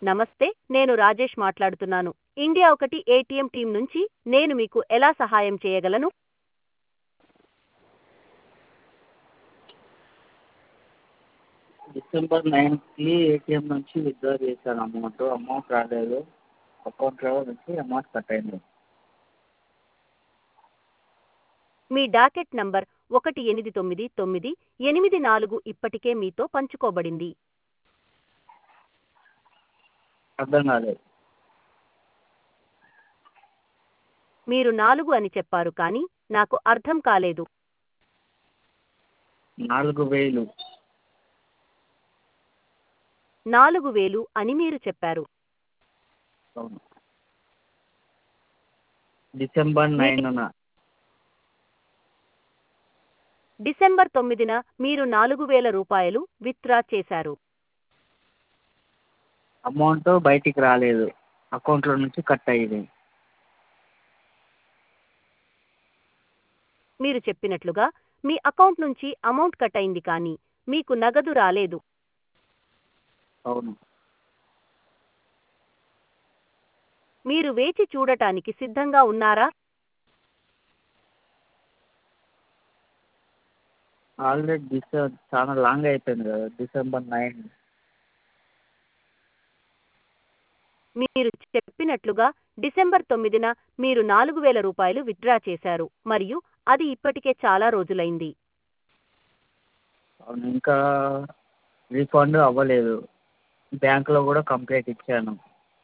నమస్తే నేను రాజేష్ మాట్లాడుతున్నాను ఇండియా ఒకటి ఏటీఎం టీం నుంచి నేను మీకు ఎలా సహాయం చేయగలను డిసెంబర్ నైన్త్కి ఏటీఎం నుంచి విత్డ్రా చేశాను అమౌంట్ అమౌంట్ రాలేదు అకౌంట్లో నుంచి అమౌంట్ కట్ అయింది మీ డాకెట్ నంబర్ ఒకటి ఎనిమిది తొమ్మిది తొమ్మిది ఎనిమిది నాలుగు ఇప్పటికే మీతో పంచుకోబడింది అర్థం కాలేదు మీరు నాలుగు అని చెప్పారు కానీ నాకు అర్థం కాలేదు నాలుగు వేలు నాలుగు వేలు అని మీరు చెప్పారు అవును డిసెంబర్ నైన్న డిసెంబర్ తొమ్మిదిన మీరు నాలుగు వేల రూపాయలు విత్డ్రా చేశారు అమౌంట్ బయటికి రాలేదు అకౌంట్లో నుంచి కట్ అయ్యింది మీరు చెప్పినట్లుగా మీ అకౌంట్ నుంచి అమౌంట్ కట్ అయింది కానీ మీకు నగదు రాలేదు అవును మీరు వేచి చూడటానికి సిద్ధంగా ఉన్నారా ఆల్రెడీ డిసెంబర్ చాలా లాంగ్ అయిపోయింది కదా డిసెంబర్ నైన్ మీరు చెప్పినట్లుగా డిసెంబర్ తొమ్మిదిన మీరు నాలుగు వేల రూపాయలు విత్డ్రా చేశారు మరియు అది ఇప్పటికే చాలా రోజులైంది అవును ఇంకా రీఫండ్ అవ్వలేదు బ్యాంక్లో కూడా కంప్లైంట్ ఇచ్చాను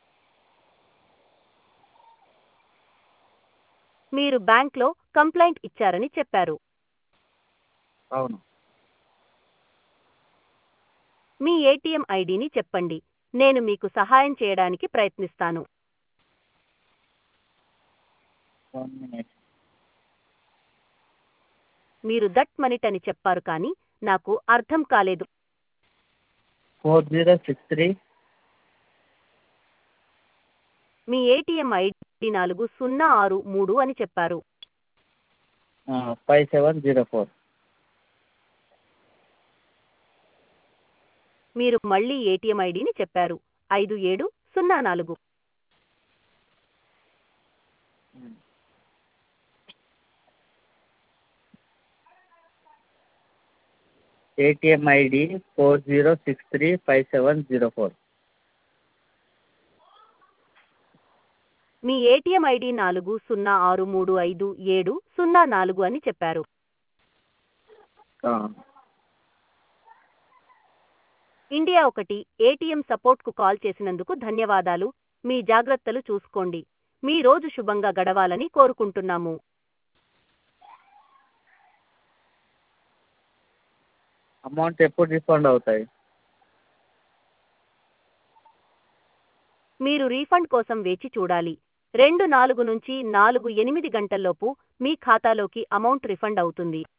మీరు బ్యాంక్లో కంప్లైంట్ ఇచ్చారని చెప్పారు అవును మీ ఏటీఎం ఐడిని చెప్పండి నేను మీకు సహాయం చేయడానికి ప్రయత్నిస్తాను వన్ మినిట్ మీరు దట్ మనిట్ అని చెప్పారు కానీ నాకు అర్థం కాలేదు ఫోర్ జీరో సిక్స్ త్రీ మీ ఏటీఎం ఐడి నాలుగు సున్నా ఆరు మూడు అని చెప్పారు ఫైవ్ సెవెన్ జీరో ఫోర్ మీరు మళ్ళీ ఏటీఎం ఐడిని చెప్పారు ఐదు ఏడు సున్నా నాలుగు ATM ID four zero six three five seven zero four మీ ఏటీఎం ఐడి నాలుగు సున్నా ఆరు మూడు ఐదు ఏడు సున్నా నాలుగు అని చెప్పారు ఇండియా ఒకటి ఏటీఎం సపోర్ట్కు కాల్ చేసినందుకు ధన్యవాదాలు మీ జాగ్రత్తలు చూసుకోండి మీ రోజు శుభంగా గడవాలని కోరుకుంటున్నాము అమౌంట్ ఎప్పుడు రిఫండ్ అవుతాయి మీరు రీఫండ్ కోసం వేచి చూడాలి రెండు నాలుగు నుంచి నాలుగు ఎనిమిది గంటల్లోపు మీ ఖాతాలోకి అమౌంట్ రిఫండ్ అవుతుంది